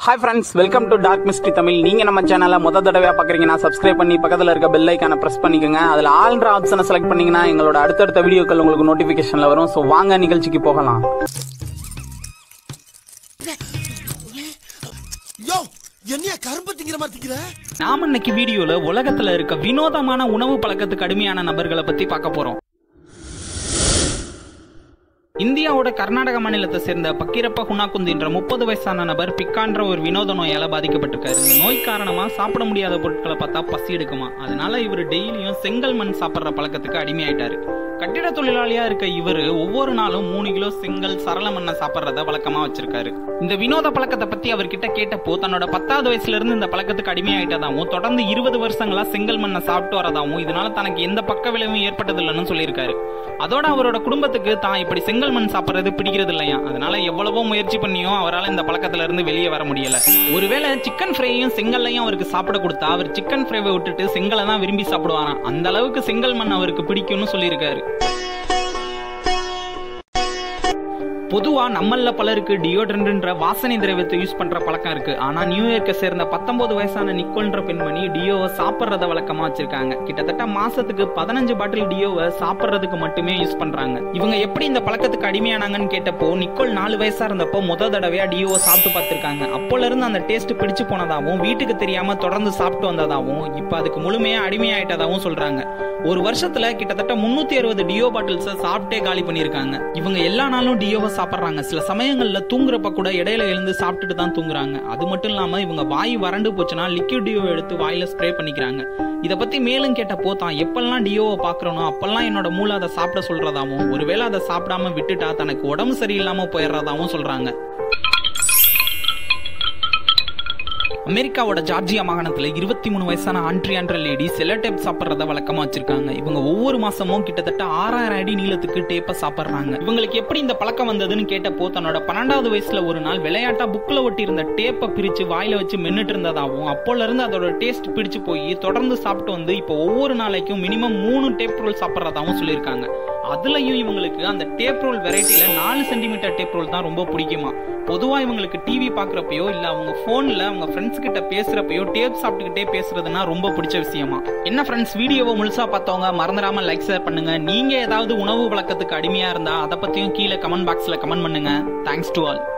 hi friends welcome to dark mystery Tamil நீங்க நம்ம சேனலை முத தடவையா பாக்குறீங்கன்னா சப்ஸ்கிரைப் பண்ணி பக்கத்துல இருக்க பெல் ஐக்கான பிரஸ் பண்ணிக்கோங்க அதுல ஆல்ன்ற ஆப்ஷனை செலக்ட் பண்ணீங்கன்னா எங்களோட அடுத்தடுத்த வீடியோக்கள் உங்களுக்கு நோட்டிபிகேஷன்ல வரும் ஸோ வாங்க நிகழ்ச்சிக்கு போகலாம் யோ என்னையா கரும்பு திங்கிற மாதிரி திங்கிற நாம இன்னைக்கு வீடியோல உலகத்துல இருக்க வினோதமான உணவு பழக்கத்துக்கு அடிமையான நபர்களை பத்தி பார்க்க போறோம் இந்தியாவோட கர்நாடக மாநிலத்தை சேர்ந்த பக்கீரப்ப குணாகுந்தி என்ற முப்பது வயசான நபர் பிக்கான்ற ஒரு வினோத நோயால பாதிக்கப்பட்டிருக்காரு இந்த நோய் காரணமா சாப்பிட முடியாத பொருட்களை பார்த்தா பசி எடுக்குமா அதனால இவர் டெய்லியும் செங்கல் மண் சாப்பிடுற பழக்கத்துக்கு அடிமையாயிட்டாரு கட்டிட தொழிலாளியா இருக்க இவரு ஒவ்வொரு நாளும் மூணு கிலோ செங்கல் சரள மண்ணை சாப்பிட்றத வழக்கமா வச்சிருக்காரு இந்த வினோத பழக்கத்தை பத்தி அவர்கிட்ட கேட்டப்போ தன்னோட பத்தாவது வயசுல இருந்து இந்த பழக்கத்துக்கு அடிமையாயிட்டதாகவும் தொடர்ந்து இருபது வருஷங்களா செங்கல் மண்ணை சாப்பிட்டு வரதாகவும் இதனால தனக்கு எந்த பக்க விளைவும் ஏற்பட்டதில்லைன்னு சொல்லியிருக்காரு அதோட அவரோட குடும்பத்துக்கு தான் இப்படி செங்கல் மண் சாப்பிட்றது பிடிக்கிறது இல்லையா அதனால எவ்வளவோ முயற்சி பண்ணியும் அவரால் இந்த பழக்கத்துல இருந்து வெளியே வர முடியல ஒருவேளை சிக்கன் ஃப்ரையும் செங்கல்லையும் அவருக்கு சாப்பிட கொடுத்தா அவர் சிக்கன் ஃப்ரைவை விட்டுட்டு செங்கலை தான் விரும்பி சாப்பிடுவாராம் அந்த அளவுக்கு செங்கல் மண் அவருக்கு பிடிக்கும்னு சொல்லியிருக்காரு பொதுவா நம்மள பலருக்கு டியோட்ரண்ட்ன்ற வாசனை திரவியத்தை யூஸ் பண்ற பழக்கம் இருக்கு ஆனா நியூயார்க்கை சேர்ந்த பத்தொன்பது வயசான நிக்கோல்ன்ற பெண்மணி டியோவை சாப்பிட்றத வழக்கமா வச்சிருக்காங்க கிட்டத்தட்ட மாசத்துக்கு பதினஞ்சு பாட்டில் டியோவை சாப்பிட்றதுக்கு மட்டுமே யூஸ் பண்றாங்க இவங்க எப்படி இந்த பழக்கத்துக்கு அடிமையானாங்கன்னு கேட்டப்போ நிக்கோல் நாலு வயசா இருந்தப்போ முத தடவையா டியோவை சாப்பிட்டு பார்த்திருக்காங்க அப்போல இருந்து அந்த டேஸ்ட் பிடிச்சு போனதாகவும் வீட்டுக்கு தெரியாம தொடர்ந்து சாப்பிட்டு வந்ததாகவும் இப்ப அதுக்கு முழுமையா அடிமையாயிட்டதாகவும் சொல்றாங்க ஒரு வருஷத்துல கிட்டத்தட்ட முன்னூத்தி அறுபது டியோ பாட்டில்ஸை சாப்பிட்டே காலி பண்ணியிருக்காங்க இவங்க எல்லா நாளும் டியோவை சாப்பிட்றாங்க சில சமயங்கள்ல தூங்குறப்ப கூட இடையில எழுந்து சாப்பிட்டுட்டு தான் தூங்குறாங்க அது மட்டும் இல்லாம இவங்க வாய் வறண்டு போச்சுன்னா லிக்விட் டியோ எடுத்து வாயில ஸ்ப்ரே பண்ணிக்கிறாங்க இதை பத்தி மேலும் கேட்டப்போ தான் எப்பெல்லாம் டியோவை பாக்குறனோ அப்பெல்லாம் என்னோட மூளை அதை சாப்பிட சொல்றதாவும் ஒருவேளை அதை சாப்பிடாம விட்டுட்டா தனக்கு உடம்பு சரியில்லாம போயிடுறதாவும் சொல்றாங்க அமெரிக்காவோட ஜார்ஜியா மாகாணத்துல இருபத்தி மூணு வயசான ஆண்ட்ரியான்ற லேடி செல்ல டேப் சாப்பிட்றத வழக்கமா வச்சிருக்காங்க இவங்க ஒவ்வொரு மாசமும் கிட்டத்தட்ட ஆறாயிரம் அடி நீளத்துக்கு டேப்பை சாப்பிட்றாங்க இவங்களுக்கு எப்படி இந்த பழக்கம் வந்ததுன்னு கேட்டப்போ தன்னோட பன்னெண்டாவது வயசுல ஒரு நாள் விளையாட்டா புக்ல ஒட்டி இருந்த டேப்பை பிரிச்சு வாயில வச்சு மென்னுட்டு இருந்ததாகவும் அப்போல இருந்து அதோட டேஸ்ட் பிடிச்சு போய் தொடர்ந்து சாப்பிட்டு வந்து இப்போ ஒவ்வொரு நாளைக்கும் மினிமம் மூணு டேப் ரோல் சாப்பிட்றதாகவும் சொல்லியிருக்காங்க அதுலயும் இவங்களுக்கு அந்த டேப் ரோல் வெரைட்டில நாலு சென்டிமீட்டர் டேப் ரோல் தான் ரொம்ப பிடிக்குமா பொதுவா இவங்களுக்கு டிவி பாக்குறப்பயோ இல்ல அவங்க போன்ல அவங்க ஃப்ரெண்ட்ஸ் கிட்ட பேசுறப்பயோ டேப் சாப்பிட்டுக்கிட்டே பேசுறதுனா ரொம்ப பிடிச்ச விஷயமா என்ன ஃப்ரெண்ட்ஸ் வீடியோவை முழுசா பார்த்தவங்க மறந்துடாம லைக் ஷேர் பண்ணுங்க நீங்க ஏதாவது உணவு பழக்கத்துக்கு அடிமையா இருந்தா அதை பத்தியும் கீழே கமெண்ட் பாக்ஸ்ல கமெண்ட் பண்ணுங்க தேங்க்ஸ் டு ஆல்